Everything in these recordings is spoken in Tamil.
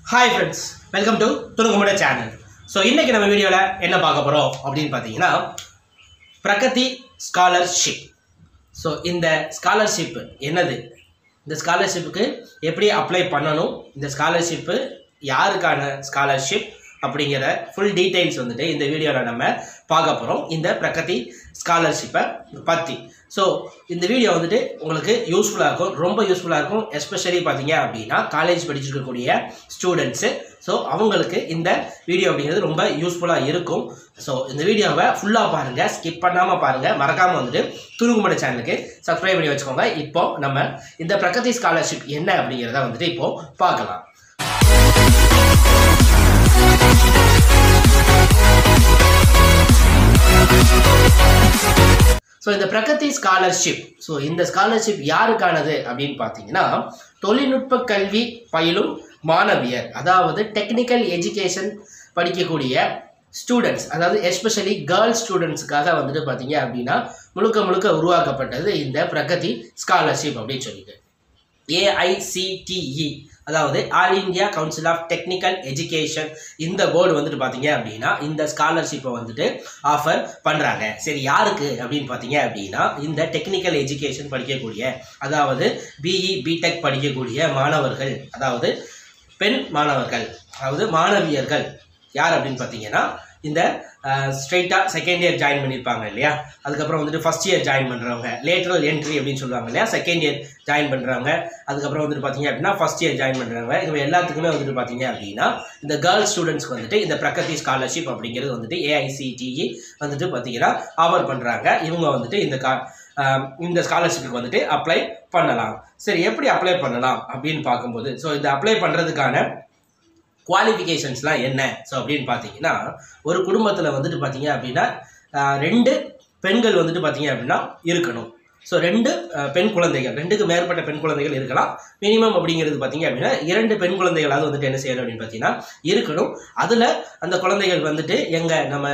ஹாய் ஃப்ரெண்ட்ஸ் வெல்கம் டு துணுக்குமுட சேனல் ஸோ இன்றைக்கி நம்ம வீடியோவில் என்ன பார்க்க போகிறோம் அப்படின்னு பார்த்தீங்கன்னா பிரகதி ஸ்காலர்ஷிப் ஸோ இந்த ஸ்காலர்ஷிப் என்னது இந்த ஸ்காலர்ஷிப்புக்கு எப்படி அப்ளை பண்ணணும் இந்த ஸ்காலர்ஷிப்பு யாருக்கான ஸ்காலர்ஷிப் அப்படிங்கிற ஃபுல் டீட்டெயில்ஸ் வந்துட்டு இந்த வீடியோவில் நம்ம பார்க்க போகிறோம் இந்த பிரகதி ஸ்காலர்ஷிப்பை பற்றி ஸோ இந்த வீடியோ வந்துட்டு உங்களுக்கு யூஸ்ஃபுல்லாக இருக்கும் ரொம்ப யூஸ்ஃபுல்லாக இருக்கும் எஸ்பெஷலி பார்த்தீங்க அப்படின்னா காலேஜ் படிச்சிருக்கக்கூடிய ஸ்டூடெண்ட்ஸு ஸோ அவங்களுக்கு இந்த வீடியோ அப்படிங்கிறது ரொம்ப யூஸ்ஃபுல்லாக இருக்கும் ஸோ இந்த வீடியோவை ஃபுல்லாக பாருங்கள் ஸ்கிப் பண்ணாமல் பாருங்கள் மறக்காமல் வந்துட்டு துணுக்குமட சேனலுக்கு சப்ஸ்கிரைப் பண்ணி வச்சுக்கோங்க இப்போ நம்ம இந்த பிரகதி ஸ்காலர்ஷிப் என்ன அப்படிங்கிறத வந்துட்டு இப்போ பார்க்கலாம் ஸோ இந்த பிரகதி ஸ்காலர்ஷிப் ஸோ இந்த ஸ்காலர்ஷிப் யாருக்கானது அப்படின்னு பார்த்தீங்கன்னா தொழில்நுட்ப கல்வி பயிலும் மாணவியர் அதாவது டெக்னிக்கல் எஜுகேஷன் படிக்கக்கூடிய ஸ்டூடெண்ட்ஸ் அதாவது எஸ்பெஷலி கேர்ள்ஸ் ஸ்டூடெண்ட்ஸுக்காக வந்துட்டு பார்த்தீங்க அப்படின்னா முழுக்க முழுக்க உருவாக்கப்பட்டது இந்த பிரகதி ஸ்காலர்ஷிப் அப்படின்னு சொல்லிட்டு ஏஐசிடிஇ அதாவது all India council of technical education இந்த போர்டு வந்துட்டு பார்த்தீங்க அப்படின்னா இந்த ஸ்காலர்ஷிப்பை வந்துட்டு ஆஃபர் பண்ணுறாங்க சரி யாருக்கு அப்படின்னு பார்த்தீங்க அப்படின்னா இந்த டெக்னிக்கல் எஜுகேஷன் படிக்கக்கூடிய அதாவது பிஇ பிடெக் படிக்கக்கூடிய மாணவர்கள் அதாவது பெண் மாணவர்கள் அதாவது மாணவியர்கள் யார் அப்படின்னு பார்த்தீங்கன்னா இந்த ஸ்ட்ரைட்டாக செகண்ட் இயர் ஜாயின் பண்ணியிருப்பாங்க இல்லையா அதுக்கப்புறம் வந்துட்டு ஃபஸ்ட் இயர் ஜாயின் பண்ணுறவங்க லேட்டரல் என்ட்ரி அப்படின்னு சொல்லுவாங்க இல்லையா செகண்ட் இயர் ஜாயின் பண்ணுறவங்க அதுக்கப்புறம் வந்துட்டு பார்த்தீங்க அப்படின்னா ஃபஸ்ட் இயர் ஜாயின் பண்ணுறவங்க இவங்க எல்லாத்துக்குமே வந்துட்டு பார்த்தீங்க அப்படின்னா இந்த கேர்ள்ஸ் ஸ்டூடெண்ட்ஸ்க்கு வந்துட்டு இந்த பிரகதி ஸ்காலர்ஷிப் அப்படிங்கிறது வந்துட்டு ஏஐசிடிஇ வந்துட்டு பார்த்தீங்கன்னா ஆஃபர் பண்ணுறாங்க இவங்க வந்துட்டு இந்த கா ஆஹ் இந்த ஸ்காலர்ஷிப்புக்கு வந்துட்டு அப்ளை பண்ணலாம் சரி எப்படி அப்ளை பண்ணலாம் அப்படின்னு பார்க்கும்போது ஸோ இந்த அப்ளை பண்ணுறதுக்கான குவாலிஃபிகேஷன்ஸ்லாம் என்ன ஸோ அப்படின்னு பார்த்தீங்கன்னா ஒரு குடும்பத்தில் வந்துட்டு பார்த்தீங்க அப்படின்னா ஆஹ் ரெண்டு பெண்கள் வந்துட்டு பார்த்தீங்க அப்படின்னா இருக்கணும் ஸோ ரெண்டு அஹ், பெண் குழந்தைகள் ரெண்டுக்கு மேற்பட்ட பெண் குழந்தைகள் இருக்கலாம் மினிமம் அப்படிங்கிறது பார்த்தீங்க அப்படின்னா இரண்டு பெண் குழந்தைகளாவது வந்துட்டு என்ன செய்யணும் அப்படின்னு பார்த்தீங்கன்னா இருக்கணும் அதில் அந்த குழந்தைகள் வந்துட்டு எங்கள் நம்ம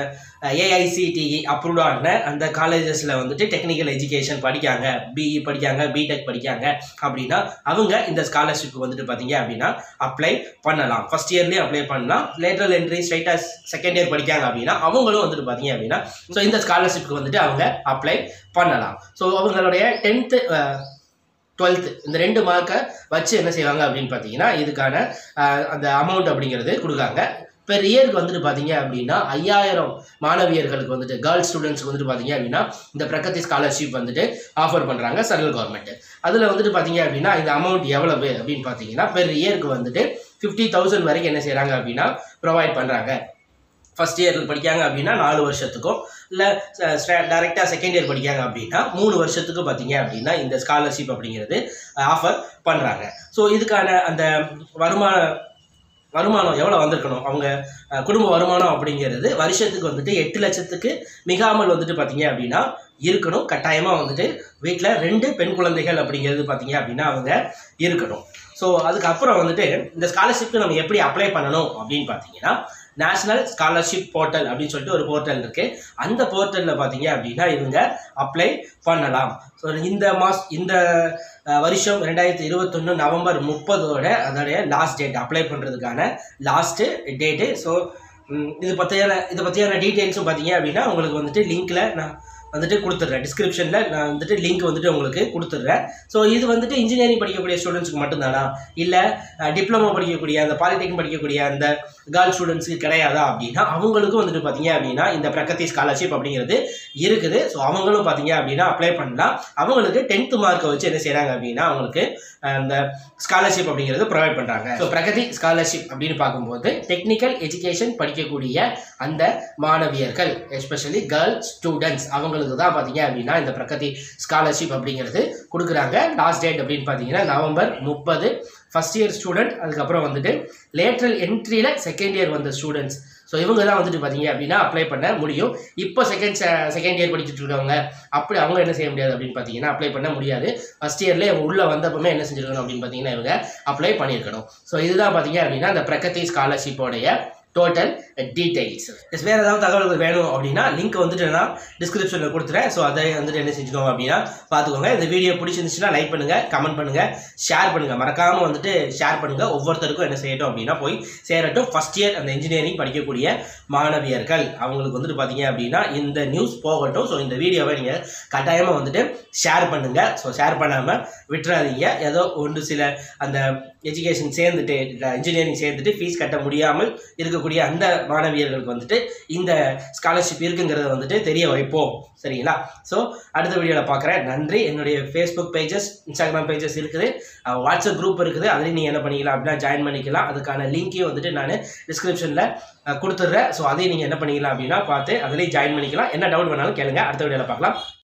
ஏஐசிடிஇ அப்ரூவ்டான அந்த காலேஜஸில் வந்துட்டு டெக்னிக்கல் எஜுகேஷன் படிக்காங்க பிஇ படிக்காங்க பிடெக் படிக்காங்க அப்படின்னா அவங்க இந்த ஸ்காலர்ஷிப் வந்துட்டு பார்த்தீங்க அப்படின்னா அப்ளை பண்ணலாம் ஃபர்ஸ்ட் இயர்லேயே அப்ளை பண்ணலாம் லேட்டரல் என்ட்ரி ஸ்ட்ரைட்டாக செகண்ட் இயர் படிக்காங்க அப்படின்னா அவங்களும் வந்துட்டு பார்த்தீங்க அப்படின்னா ஸோ இந்த ஸ்காலர்ஷிப்க்கு வந்துட்டு அவங்க அப்ளை பண்ணலாம் ஸோ அவங்களுடைய டென்த்து டுவெல்த்து இந்த ரெண்டு மார்க்கை வச்சு என்ன செய்வாங்க அப்படின்னு பார்த்தீங்கன்னா இதுக்கான அஹ், அந்த அமௌண்ட் அப்படிங்கிறது கொடுக்காங்க பெர் இயருக்கு வந்துட்டு பார்த்தீங்க அப்படின்னா ஐயாயிரம் மாணவியர்களுக்கு வந்துட்டு கேர்ள்ஸ் ஸ்டூடெண்ட்ஸ்க்கு வந்துட்டு பார்த்தீங்க அப்படின்னா இந்த பிரகதி ஸ்காலர்ஷிப் வந்துட்டு ஆஃபர் பண்ணுறாங்க சென்ட்ரல் கவர்மெண்ட் அதில் வந்துட்டு பார்த்தீங்க அப்படின்னா இந்த அமௌண்ட் எவ்வளவு அப்படின்னு பார்த்தீங்கன்னா பெர் இயருக்கு வந்துட்டு ஃபிஃப்டி தௌசண்ட் வரைக்கும் என்ன செய்கிறாங்க அப்படின்னா ப்ரொவைட் பண்ணுறாங்க ஃபஸ்ட் இயர் படிக்காங்க அப்படின்னா நாலு வருஷத்துக்கும் இல்லை டேரெக்டாக செகண்ட் இயர் படிக்காங்க அப்படின்னா மூணு வருஷத்துக்கு பார்த்தீங்க அப்படின்னா இந்த ஸ்காலர்ஷிப் அப்படிங்கிறது ஆஃபர் பண்ணுறாங்க ஸோ இதுக்கான அந்த வருமான வருமானம் எவ்வளோ வந்திருக்கணும் அவங்க அஹ், குடும்ப வருமானம் அப்படிங்கிறது வருஷத்துக்கு வந்துட்டு எட்டு லட்சத்துக்கு மிகாமல் வந்துட்டு பார்த்தீங்க அப்படின்னா இருக்கணும் கட்டாயமாக வந்துட்டு வீட்டில் ரெண்டு பெண் குழந்தைகள் அப்படிங்கிறது பார்த்தீங்க அப்படின்னா அவங்க இருக்கணும் ஸோ அதுக்கப்புறம் வந்துட்டு இந்த ஸ்காலர்ஷிப்க்கு நம்ம எப்படி அப்ளை பண்ணணும் அப்படின்னு பார்த்தீங்கன்னா நேஷனல் ஸ்காலர்ஷிப் போர்ட்டல் அப்படின்னு சொல்லிட்டு ஒரு போர்ட்டல் இருக்குது அந்த போர்ட்டலில் பார்த்தீங்க அப்படின்னா இவங்க அப்ளை பண்ணலாம் ஸோ இந்த மாஸ் இந்த அஹ், வருஷம் ரெண்டாயிரத்தி இருபத்தொன்று நவம்பர் முப்பதோட அதோடைய லாஸ்ட் டேட் அப்ளை பண்ணுறதுக்கான லாஸ்ட்டு டேட்டு ஸோ இது பற்றியான இதை பற்றியான டீட்டெயில்ஸும் பார்த்தீங்க அப்படின்னா உங்களுக்கு வந்துட்டு லிங்க்கில் நான் வந்துட்டு கொடுத்துட்றேன் டிஸ்கிரிப்ஷனில் நான் வந்துட்டு லிங்க் வந்துட்டு உங்களுக்கு கொடுத்துட்றேன் ஸோ இது வந்துட்டு இன்ஜினியரிங் படிக்கக்கூடிய ஸ்டூடெண்ட்ஸ்க்கு மட்டும்தானா இல்லை டிப்ளமோ படிக்கக்கூடிய அந்த பாலிடெக்னிக் படிக்கக்கூடிய அந்த கேர்ள் ஸ்டூடெண்ட்ஸுக்கு கிடையாதா அப்படின்னா அவங்களுக்கும் வந்துட்டு பார்த்தீங்க அப்படின்னா இந்த பிரகதி ஸ்காலர்ஷிப் அப்படிங்கிறது இருக்குது ஸோ அவங்களும் பார்த்தீங்க அப்படின்னா அப்ளை பண்ணலாம் அவங்களுக்கு டென்த்து மார்க்கை வச்சு என்ன செய்கிறாங்க அப்படின்னா அவங்களுக்கு அஹ், இந்த ஸ்காலர்ஷிப் அப்படிங்கிறது ப்ரொவைட் பண்ணுறாங்க ஸோ பிரகதி ஸ்காலர்ஷிப் அப்படின்னு பார்க்கும்போது டெக்னிக்கல் எஜுகேஷன் படிக்கக்கூடிய அந்த மாணவியர்கள் எஸ்பெஷலி கேர்ள் ஸ்டூடெண்ட்ஸ் அவங்களுக்கு தான் பார்த்தீங்க அப்படின்னா இந்த பிரகதி ஸ்காலர்ஷிப் அப்படிங்கிறது கொடுக்குறாங்க லாஸ்ட் டேட் அப்படின்னு பார்த்தீங்கன்னா நவம்பர் முப்பது ஃபஸ்ட் இயர் ஸ்டூடெண்ட் அதுக்கப்புறம் வந்துட்டு லேட்ரல் என்ட்ரியில் செகண்ட் இயர் வந்த ஸ்டூடெண்ட்ஸ் ஸோ இவங்க தான் வந்துட்டு பார்த்தீங்க அப்படின்னா அப்ளை பண்ண முடியும் இப்போ செகண்ட் செகண்ட் இயர் படிச்சுட்டு இருக்கவங்க அப்படி அவங்க என்ன செய்ய முடியாது அப்படின்னு பார்த்தீங்கன்னா அப்ளை பண்ண முடியாது ஃபஸ்ட் இயர்லேயே அவங்க உள்ளே வந்தப்பமே என்ன செஞ்சிருக்கணும் அப்படின்னு பார்த்தீங்கன்னா இவங்க அப்ளை பண்ணியிருக்கணும் ஸோ இதுதான் பார்த்தீங்க அப்படின்னா இந்த பிரகதி ஸ்காலர்ஷிப்போடைய டோட்டல் டீடைல்ஸ் வேறு ஏதாவது தகவல்கள் வேணும் அப்படின்னா லிங்க் வந்துட்டு நான் டிஸ்கிரிப்ஷனில் கொடுத்துறேன் ஸோ அதை வந்துட்டு என்ன செஞ்சுக்கோங்க அப்படின்னா பார்த்துக்கோங்க இந்த வீடியோ பிடிச்சிருந்துச்சுன்னா லைக் பண்ணுங்கள் கமெண்ட் பண்ணுங்கள் ஷேர் பண்ணுங்கள் மறக்காமல் வந்துட்டு ஷேர் பண்ணுங்கள் ஒவ்வொருத்தருக்கும் என்ன செய்யட்டும் அப்படின்னா போய் சேரட்டும் ஃபஸ்ட் இயர் அந்த இன்ஜினியரிங் படிக்கக்கூடிய மாணவியர்கள் அவங்களுக்கு வந்துட்டு பார்த்தீங்க அப்படின்னா இந்த நியூஸ் போகட்டும் ஸோ இந்த வீடியோவை நீங்கள் கட்டாயமாக வந்துட்டு ஷேர் பண்ணுங்கள் ஸோ ஷேர் பண்ணாமல் விட்டுறாதீங்க ஏதோ ஒன்று சில அந்த எஜுகேஷன் சேர்ந்துட்டு இன்ஜினியரிங் சேர்ந்துட்டு ஃபீஸ் கட்ட முடியாமல் இருக்கக்கூடிய அந்த மாணவியர்களுக்கு வந்துட்டு இந்த ஸ்காலர்ஷிப் இருக்குங்கிறத வந்துட்டு தெரிய வைப்போம் சரிங்களா ஸோ அடுத்த வீடியோவில் பார்க்குறேன் நன்றி என்னுடைய ஃபேஸ்புக் பேஜஸ் இன்ஸ்டாகிராம் பேஜஸ் இருக்குது அஹ் வாட்ஸ்அப் குரூப் இருக்குது அதுலேயும் நீங்கள் என்ன பண்ணிக்கலாம் அப்படின்னா ஜாயின் பண்ணிக்கலாம் அதுக்கான லிங்க்கையும் வந்துட்டு நான் டிஸ்கிரிப்ஷனில் கொடுத்துட்றேன் ஸோ அதையும் நீங்கள் என்ன பண்ணிக்கலாம் அப்படின்னா பார்த்து அதுலேயும் ஜாயின் பண்ணிக்கலாம் என்ன டவுட் வேணாலும் கேளுங்க அடுத்த வீடியோவில் பார்க்கலாம்